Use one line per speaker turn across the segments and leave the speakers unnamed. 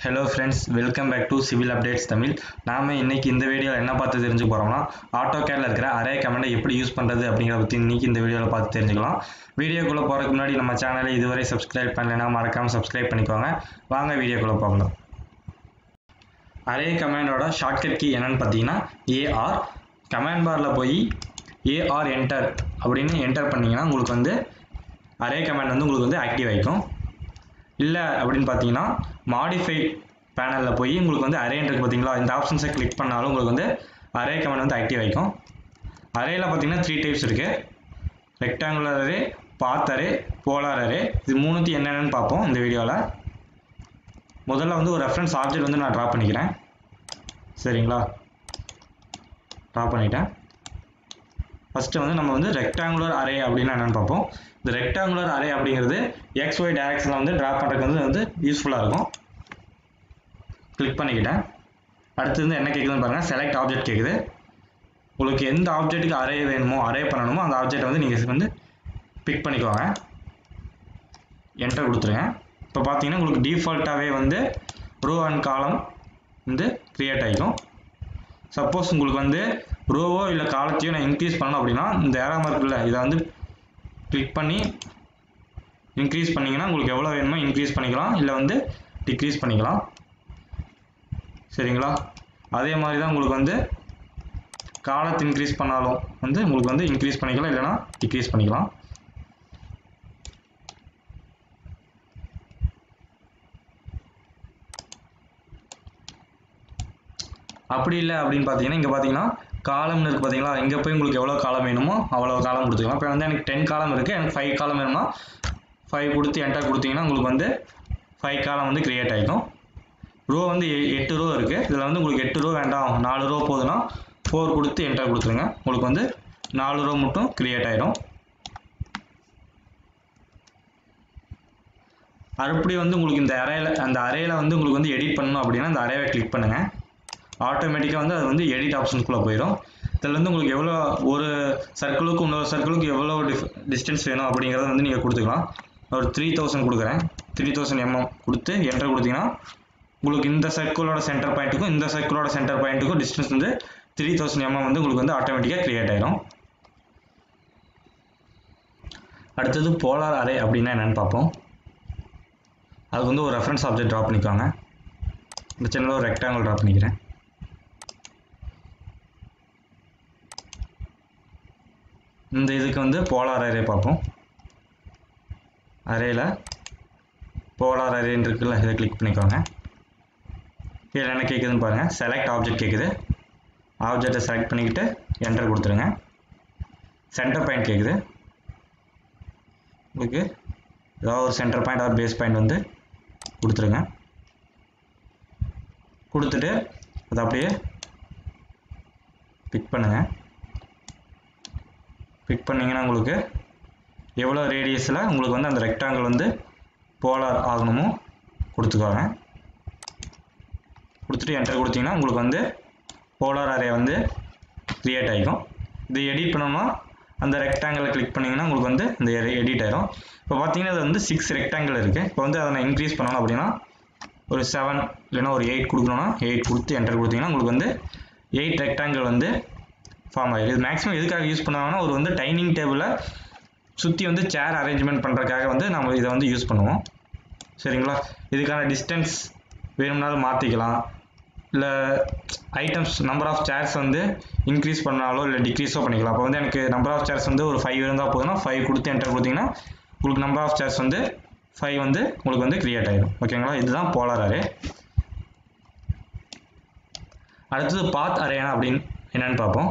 hello friends welcome back to civil updates Tamil நாம் இன்னைக்கு இந்த வீடியோவில் என்ன பார்த்து தெரிஞ்சு போகிறோம்னா ஆட்டோ கேரில் இருக்கிற அரே கமெண்டை எப்படி யூஸ் பண்ணுறது அப்படிங்கிறத பற்றி இன்னைக்கு இந்த வீடியோவில் பார்த்து தெரிஞ்சுக்கலாம் வீடியோக்குள்ளே போகிறதுக்கு முன்னாடி நம்ம சேனலை இதுவரை சப்ஸ்கிரைப் பண்ணலைன்னா மறக்காமல் சப்ஸ்கிரைப் பண்ணிக்கோங்க வாங்க வீடியோக்குள்ளே போகலாம் அரே கமாண்டோட ஷார்ட்கட் கீ என்னன்னு பார்த்தீங்கன்னா ஏஆர் கமாண்ட் பாரில் போய் ஏஆர் என்டர் அப்படின்னு என்டர் பண்ணிங்கன்னா உங்களுக்கு வந்து அரே கமாண்ட் வந்து உங்களுக்கு வந்து ஆக்டிவ் ஆகிக்கும் இல்லை அப்படின்னு பார்த்தீங்கன்னா மாடிஃபை பேனலில் போய் உங்களுக்கு வந்து அரே இருக்கு பார்த்தீங்களா இந்த ஆப்ஷன்ஸை கிளிக் பண்ணாலும் உங்களுக்கு வந்து அரே கமெண்ட் வந்து ஆக்டிவ் ஆகிக்கும் அரேயில் பார்த்தீங்கன்னா த்ரீ டைப்ஸ் இருக்குது rectangular array path array polar array இது மூணுத்தையும் என்னென்னு பார்ப்போம் இந்த வீடியோவில் முதல்ல வந்து ஒரு ரெஃபரன்ஸ் ஆப்ஜெக்ட் வந்து நான் ட்ரா பண்ணிக்கிறேன் சரிங்களா ட்ரா பண்ணிட்டேன் ஃபஸ்ட்டு வந்து நம்ம வந்து ரெக்டாங்குலர் அரே அப்படின்னா என்னென்னு பார்ப்போம் இந்த ரெக்டாங்குலர் அரே அப்படிங்கிறது எக்ஸ் ஒய் டைரக்ஷனில் வந்து ட்ரா பண்ணுறதுக்கு வந்து வந்து யூஸ்ஃபுல்லாக இருக்கும் கிளிக் பண்ணிக்கிட்டேன் அடுத்து வந்து என்ன கேட்குதுன்னு பாருங்கள் செலக்ட் ஆப்ஜெக்ட் கேட்குது உங்களுக்கு எந்த ஆப்ஜெக்ட்டுக்கு அரே வேணுமோ அரே பண்ணணுமோ அந்த ஆப்ஜெக்ட் வந்து நீங்கள் வந்து பிக் பண்ணிக்கோங்க என்டர் கொடுத்துருங்க இப்போ பார்த்தீங்கன்னா உங்களுக்கு டிஃபால்ட்டாகவே வந்து ரோ அண்ட் காலம் வந்து க்ரியேட் ஆகிக்கும் சப்போஸ் உங்களுக்கு வந்து ரோவோ இல்லை காலத்தையோ நான் இன்க்ரீஸ் பண்ணணும் அப்படின்னா இந்த ஏறாமல் இருக்குல்ல இதை வந்து கிளிக் பண்ணி இன்க்ரீஸ் பண்ணிங்கன்னா உங்களுக்கு எவ்வளோ வேணுமோ இன்க்ரீஸ் பண்ணிக்கலாம் இல்லை வந்து டிக்ரீஸ் பண்ணிக்கலாம் சரிங்களா அதே மாதிரி தான் உங்களுக்கு வந்து காலத்தை இன்க்ரீஸ் பண்ணாலும் வந்து உங்களுக்கு வந்து இன்க்ரீஸ் பண்ணிக்கலாம் இல்லைனா டிக்ரீஸ் பண்ணிக்கலாம் அப்படி இல்லை அப்படின்னு பார்த்தீங்கன்னா இங்கே பார்த்தீங்கன்னா காலம்னு இருக்குது பார்த்தீங்களா இங்கே போய் உங்களுக்கு எவ்வளோ காலம் வேணுமோ அவ்வளோ காலம் கொடுத்துக்கலாம் இப்போ வந்து எனக்கு டென் காலம் இருக்குது எனக்கு ஃபைவ் காலம் வேணும்னா ஃபைவ் கொடுத்து என்டர் கொடுத்தீங்கன்னா உங்களுக்கு வந்து ஃபைவ் காலம் வந்து க்ரியேட் ஆகிக்கும் ரோ வந்து எ- எட்டு ரோ இருக்குது இதில் வந்து உங்களுக்கு எட்டு ரோ வேண்டாம் நாலு ரோ போதுன்னா ஃபோர் கொடுத்து என்டர் கொடுத்துருங்க உங்களுக்கு வந்து நாலு ரோ மட்டும் க்ரியேட் ஆகிடும் அப்படி வந்து உங்களுக்கு இந்த அறையில் அந்த அறையில் வந்து உங்களுக்கு வந்து எடிட் பண்ணணும் அப்படின்னா அந்த அறையை கிளிக் பண்ணுங்கள் ஆட்டோமேட்டிக்காக வந்து அது வந்து எடிட் ஆப்ஷனுக்குள்ளே போயிடும் இதில் வந்து உங்களுக்கு எவ்வளோ ஒரு சர்க்கிளுக்கு இன்னொரு சர்க்கிளுக்கு எவ்வளோ டிஃப் டிஸ்டன்ஸ் வேணும் அப்படிங்கிறத வந்து நீங்கள் கொடுத்துக்கலாம் ஒரு த்ரீ தௌசண்ட் கொடுக்குறேன் த்ரீ தௌசண்ட் எம்எம் கொடுத்து என்டர் கொடுத்தீங்கன்னா உங்களுக்கு இந்த சர்க்கிளோட சென்டர் பாயிண்ட்டுக்கும் இந்த சர்க்கிளோட சென்டர் பாயிண்ட்டுக்கும் டிஸ்டன்ஸ் வந்து த்ரீ தௌசண்ட் எம்எம் வந்து உங்களுக்கு வந்து ஆட்டோமேட்டிக்காக க்ரியேட் ஆயிடும் அடுத்தது போலார் அரே அப்படின்னா என்னென்னு பார்ப்போம் அதுக்கு வந்து ஒரு ரெஃபரன்ஸ் ஆப்ஜெக்ட் ட்ரா பண்ணிக்கோங்க இந்த சின்னதாக ஒரு ரெக்டாங்கிள் ட்ரா பண்ணிக்கிறேன் இந்த இதுக்கு வந்து போலார் அரே பார்ப்போம் அரேயில் போலார் அரேன்னு இருக்குல்ல இதை கிளிக் பண்ணிக்கோங்க இதில் என்ன கேட்குதுன்னு பாருங்கள் செலக்ட் ஆப்ஜெக்ட் கேட்குது ஆப்ஜெக்டை செலக்ட் பண்ணிக்கிட்டு என்டர் கொடுத்துருங்க சென்டர் பாயிண்ட் கேட்குது உங்களுக்கு ஏதாவது ஒரு centre point or base point வந்து கொடுத்துருங்க கொடுத்துட்டு அதை அப்படியே பிக் பண்ணுங்கள் பிக் பண்ணிங்கன்னா உங்களுக்கு எவ்வளோ ரேடியஸில் உங்களுக்கு வந்து அந்த ரெக்டாங்கிள் வந்து போலார் ஆகணுமோ கொடுத்துக்கோங்க கொடுத்துட்டு என்டர் கொடுத்தீங்கன்னா உங்களுக்கு வந்து போலார் அரே வந்து க்ரியேட் ஆகிக்கும் இது எடிட் பண்ணோம்னா அந்த ரெக்டாங்கிளை கிளிக் பண்ணிங்கன்னா உங்களுக்கு வந்து இந்த எடிட் ஆயிரும் இப்போ பார்த்தீங்கன்னா அது வந்து சிக்ஸ் ரெக்டாங்கிள் இருக்குது இப்போ வந்து அதை நான் இன்க்ரீஸ் பண்ணணும் அப்படின்னா ஒரு செவன் இல்லைன்னா ஒரு எயிட் கொடுக்கணும்னா எயிட் கொடுத்து என்டர் கொடுத்தீங்கன்னா உங்களுக்கு வந்து எயிட் ரெக்டாங்கிள் வந்து ஃபார்ம் ஆகிடும் இது மேக்ஸிமம் எதுக்காக யூஸ் பண்ணுவாங்கன்னா ஒரு வந்து டைனிங் டேபிளை சுற்றி வந்து சேர் அரேஞ்ச்மெண்ட் பண்ணுறதுக்காக வந்து நம்ம இதை வந்து யூஸ் பண்ணுவோம் சரிங்களா இதுக்கான டிஸ்டன்ஸ் வேணும்னாலும் மாற்றிக்கலாம் இல்லை ஐட்டம்ஸ் நம்பர் ஆஃப் சேர்ஸ் வந்து இன்க்ரீஸ் பண்ணாலோ இல்லை டிக்ரீஸோ பண்ணிக்கலாம் அப்போ வந்து எனக்கு நம்பர் ஆஃப் சேர்ஸ் வந்து ஒரு ஃபைவ் இருந்தால் போதுன்னா ஃபைவ் கொடுத்து என்டர் கொடுத்தீங்கன்னா உங்களுக்கு நம்பர் ஆஃப் சேர்ஸ் வந்து ஃபைவ் வந்து உங்களுக்கு வந்து கிரியேட் ஆயிடும் ஓகேங்களா இதுதான் போலார் அரே அடுத்தது பாத் அரேனா அப்படின்னு என்னன்னு பார்ப்போம்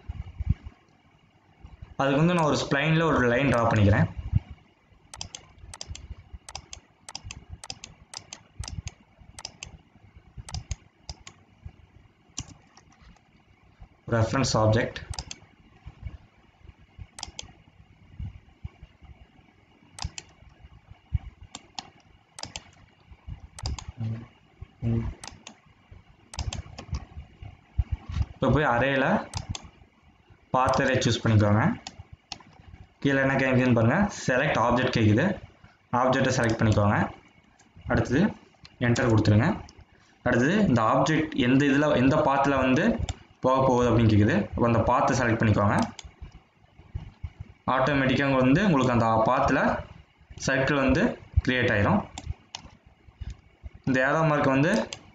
அதுக்கு வந்து நான் ஒரு ஸ்ப்ளைனில் ஒரு லைன் ட்ரா பண்ணிக்கிறேன் reference object இப்போ போய் அரேயில் பாத்தரே சூஸ் பண்ணிக்கோங்க கீழே என்ன கேட்குதுன்னு பாருங்கள் செலக்ட் ஆப்ஜெக்ட் கேட்குது ஆப்ஜெக்டை செலக்ட் பண்ணிக்கோங்க அடுத்தது என்டர் கொடுத்துருங்க அடுத்தது இந்த ஆப்ஜெக்ட் எந்த இதில் எந்த பாத்தில் வந்து போக போகுது அப்படின்னு கேட்குது அப்போ அந்த பாத்தை செலக்ட் பண்ணிக்கோங்க ஆட்டோமேட்டிக்காக வந்து உங்களுக்கு அந்த பாத்தில் சர்க்கிள் வந்து க்ரியேட் ஆயிரும் இந்த ஏரோ மார்க் வந்து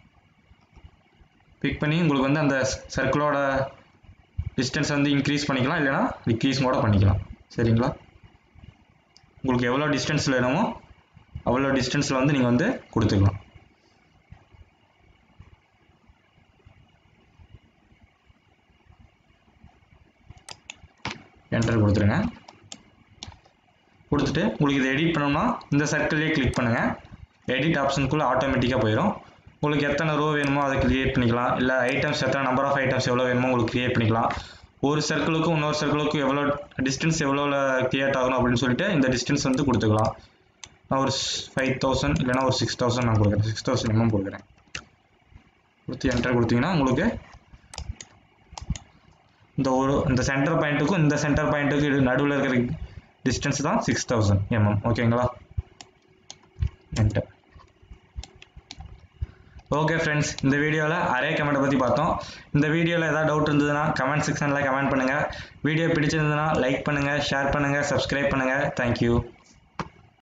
பிக் பண்ணி உங்களுக்கு வந்து அந்த சர்க்கிளோட டிஸ்டன்ஸ் வந்து இன்க்ரீஸ் பண்ணிக்கலாம் இல்லைனா டிக்ரீஸ் கூட பண்ணிக்கலாம் சரிங்களா உங்களுக்கு எவ்வளோ டிஸ்டன்ஸில் வேணுமோ அவ்வளோ டிஸ்டன்ஸில் வந்து நீங்கள் வந்து கொடுத்துக்கலாம் என்டர் கொடுத்துருங்க கொடுத்துட்டு உங்களுக்கு இதை எடிட் பண்ணணும்னா இந்த சர்க்கிள்லேயே கிளிக் பண்ணுங்கள் எடிட் ஆப்ஷனுக்குள்ளே ஆட்டோமேட்டிக்காக போயிடும் உங்களுக்கு எத்தனை ரோ வேணுமோ அதை கிரியேட் பண்ணிக்கலாம் இல்லை ஐட்டம்ஸ் எத்தனை நம்பர் ஆஃப் ஐட்டம்ஸ் எவ்வளோ வேணுமோ உங்களுக்கு கிரியேட் பண்ணிக்கலாம் ஒரு சர்க்கிளுக்கும் இன்னொரு சர்க்கிளுக்கும் எவ்வளோ டிஸ்டன்ஸ் எவ்வளோ கிரியேட் ஆகணும் அப்படின்னு சொல்லிட்டு இந்த டிஸ்டன்ஸ் வந்து கொடுத்துக்கலாம் நான் ஒரு ஃபைவ் தௌசண்ட் இல்லைனா ஒரு சிக்ஸ் தௌசண்ட் நான் கொடுக்குறேன் சிக்ஸ் தௌசண்ட் எம்எம் கொடுக்குறேன் கொடுத்து என்டர் கொடுத்தீங்கன்னா உங்களுக்கு இந்த ஒரு இந்த சென்டர் பாயிண்ட்டுக்கும் இந்த சென்டர் பாயிண்ட்டுக்கும் நடுவில் இருக்கிற டிஸ்டன்ஸ் தான் சிக்ஸ் தௌசண்ட் எம்எம் ஓகேங்களா என்டர் ஓகே ஃப்ரெண்ட்ஸ் இந்த வீடியோவில் அரே கமெண்ட்டை பற்றி பார்த்தோம் இந்த வீடியோவில் ஏதாவது டவுட் இருந்ததுன்னா கமெண்ட் செக்ஷனில் கமெண்ட் பண்ணுங்கள் வீடியோ பிடிச்சிருந்ததுன்னா லைக் பண்ணுங்கள் ஷேர் பண்ணுங்கள் சப்ஸ்கிரைப் பண்ணுங்கள் தேங்க்யூ